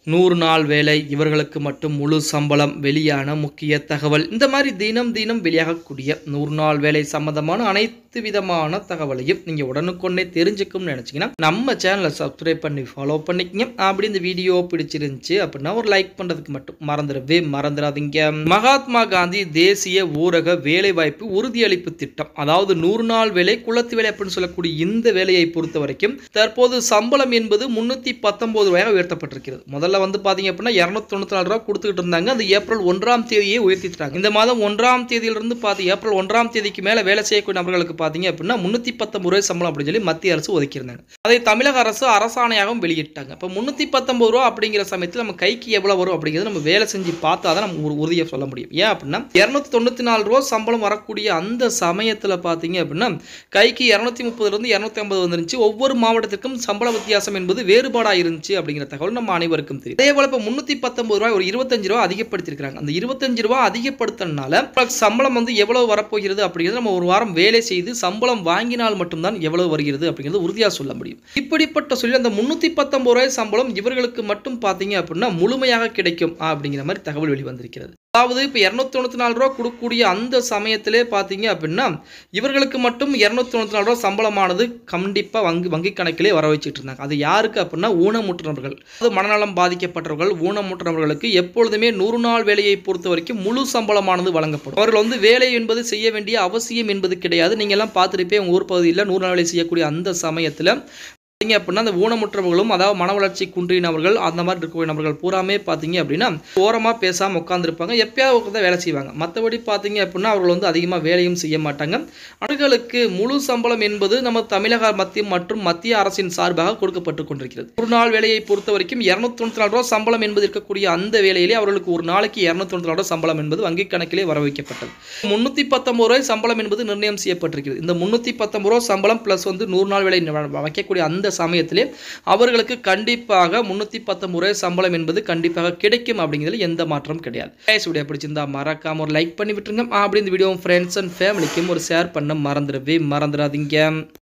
நூறு நாள் வேலை இவர்களுக்கு மட்டும் முழு சம்பளம் வெளியான முக்கிய தகவல் இந்த மாதிரி தினம் தினம் வெளியாகக்கூடிய நூறு நாள் வேலை சம்பந்தமான அனைத்து விதமான தகவலையும் நீங்கள் உடனுக்குடனே தெரிஞ்சுக்கணும்னு நினச்சிங்கன்னா நம்ம சேனலை சப்ஸ்கிரைப் பண்ணி ஃபாலோ பண்ணிக்கங்க அப்படி இந்த வீடியோ பிடிச்சிருந்துச்சு அப்படின்னா ஒரு லைக் பண்ணுறதுக்கு மட்டும் மறந்துடவே மறந்துடாதீங்க மகாத்மா காந்தி தேசிய ஊரக வேலைவாய்ப்பு உறுதியளிப்பு திட்டம் அதாவது நூறு நாள் வேலை குளத்து வேலை அப்படின்னு சொல்லக்கூடிய இந்த வேலையை பொறுத்த வரைக்கும் தற்போது சம்பளம் என்பது முன்னூற்றி பத்தொம்போது ரூபாயாக உயர்த்தப்பட்டிருக்கிறது முதல்ல வந்து பார்த்தீங்க அப்படின்னா இரநூத்தி தொண்ணூற்றி நாலு ரூபா கொடுத்துக்கிட்டு இருந்தாங்க அது ஏப்ரல் ஒன்றாம் தேதியே உயர்த்திட்டாங்க இந்த மாதம் ஒன்றாம் தேதியிலிருந்து பார்த்து ஏப்ரல் ஒன்றாம் தேதிக்கு மேலே வேலை செய்யக்கூடிய நபர்களுக்கு பார்த்தீங்க அப்படின்னா முன்னூற்றி பத்தொம்பது ரூபாய் சம்பளம் அப்படின்னு சொல்லி மத்திய அரசு ஒதுக்கியிருந்தாங்க அதை தமிழக அரசு அரசாணையாகவும் வெளியிட்டாங்க இப்போ முன்னூற்றி பத்தொம்பது ரூபா அப்படிங்கிற சமயத்தில் நம்ம கைக்கு எவ்வளோ வரும் அப்படிங்கிறது நம்ம வேலை செஞ்சு பார்த்தா தான் நம்ம ஒரு உறுதியாக சொல்ல முடியும் ஏன் அப்படின்னா இரநூத்தி தொண்ணூற்றி நாலு ரூபா சம்பளம் வரக்கூடிய அந்த சமயத்தில் பார்த்தீங்க அப்படின்னா கைக்கு இரநூத்தி முப்பதுலேருந்து இரநூத்தி ஐம்பது வந்துருந்துச்சு ஒவ்வொரு மாவட்டத்திற்கும் சம்பள வித்தியாசம் என்பது வேறுபாடாக இருந்துச்சு அப்படிங்கிற தகவல் நம்ம அனைவருக்கும் தெரியும் அதே போல இப்போ முந்நூற்றி பத்தொம்பது ரூபாய் ஒரு இருபத்தஞ்சு ரூபா அதிகப்படுத்திருக்காங்க அந்த இருபத்தஞ்சு ரூபா அதிகப்படுத்தினால உங்களுக்கு சம்பளம் வந்து எவ்வளவு வரப்போகிறது அப்படிங்கிறது நம்ம ஒரு வாரம் வேலை செய்து சம்பளம் வாங்கினால் மட்டும்தான் எவ்வளவு வருகிறது அப்படிங்கிறது உறுதியாக சொல்ல முடியும் இப்படிப்பட்ட சொல்லி அந்த முந்நூற்றி பத்தொம்பது ரூபாய் சம்பளம் இவர்களுக்கு மட்டும் பார்த்தீங்க அப்படின்னா முழுமையாக கிடைக்கும் அப்படிங்கிற மாதிரி தகவல் வெளிவந்திருக்கிறது அதாவது இப்போ இரநூத்தி தொண்ணூற்றி நாலு ரூபா கொடுக்கக்கூடிய அந்த சமயத்திலே பார்த்தீங்க அப்படின்னா இவர்களுக்கு மட்டும் இரநூத்தி தொண்ணூற்றி நாலு ரூபா சம்பளமானது கண்டிப்பாக வங்கி வங்கி கணக்கிலே வர வச்சுட்டு இருந்தாங்க அது யாருக்கு அப்படின்னா ஊனமுற்றவர்கள் அது மனநலம் பாதிக்கப்பட்டவர்கள் ஊனமுற்றவர்களுக்கு எப்பொழுதுமே நூறு நாள் வேலையை பொறுத்த வரைக்கும் முழு சம்பளமானது வழங்கப்படும் அவர்கள் வந்து வேலை என்பது செய்ய வேண்டிய அவசியம் என்பது கிடையாது நீங்கள் எல்லாம் பார்த்துருப்பே உங்கள் ஊர் பகுதியில் நூறு நாள் வேலை செய்யக்கூடிய அந்த சமயத்தில் பார்த்தீங்க அப்படின்னா அந்த ஊனமுற்றவர்களும் அதாவது மன வளர்ச்சி குன்றினவர்கள் அந்த மாதிரி இருக்கக்கூடிய நபர்கள் பூராமே பார்த்தீங்க அப்படின்னா ஓரமாக பேசாமல் உட்காந்துருப்பாங்க எப்பயாவது உட்காந்து வேலை செய்வாங்க மற்றபடி பார்த்தீங்க அப்படின்னா அவர்கள் வந்து அதிகமாக வேலையும் செய்ய மாட்டாங்க அவர்களுக்கு முழு சம்பளம் என்பது நம்ம தமிழக மத்திய மற்றும் மத்திய அரசின் சார்பாக கொடுக்கப்பட்டு கொண்டிருக்கிறது ஒரு நாள் வேலையை பொறுத்த வரைக்கும் இரநூத்தி தொண்ணூற்றி நாலு ரூபா சம்பளம் என்பது இருக்கக்கூடிய அந்த வேலையிலே அவர்களுக்கு ஒரு நாளைக்கு இரநூத்தி தொண்ணூற்றி நாலு ரூபா சம்பளம் என்பது வங்கி கணக்கிலே வர வைக்கப்பட்டது முன்னூற்றி பத்தொம்பது ரூபாய் சம்பளம் என்பது நிர்ணயம் செய்யப்பட்டிருக்கிறது இந்த முன்னூற்றி பத்தொம்பது ரூபா சம்பளம் ப்ளஸ் வந்து நூறு நாள் வேலை வைக்கக்கூடிய அந்த சமயத்திலே அவர்களுக்கு கண்டிப்பாக முன்னூற்றி பத்தொம்பது ரூபாய் சம்பளம் என்பது கண்டிப்பாக கிடைக்கும் அப்படிங்கிறதுல எந்த மாற்றமும் கிடையாது கைஸ் வீடியோ பிடிச்சிருந்தா மறக்காம ஒரு லைக் பண்ணி விட்டுருங்க அப்படி இந்த வீடியோ ஃப்ரெண்ட்ஸ் அண்ட் ஃபேமிலிக்கும் ஒரு ஷேர் பண்ண மறந்துடவே மறந்துடாதீங்க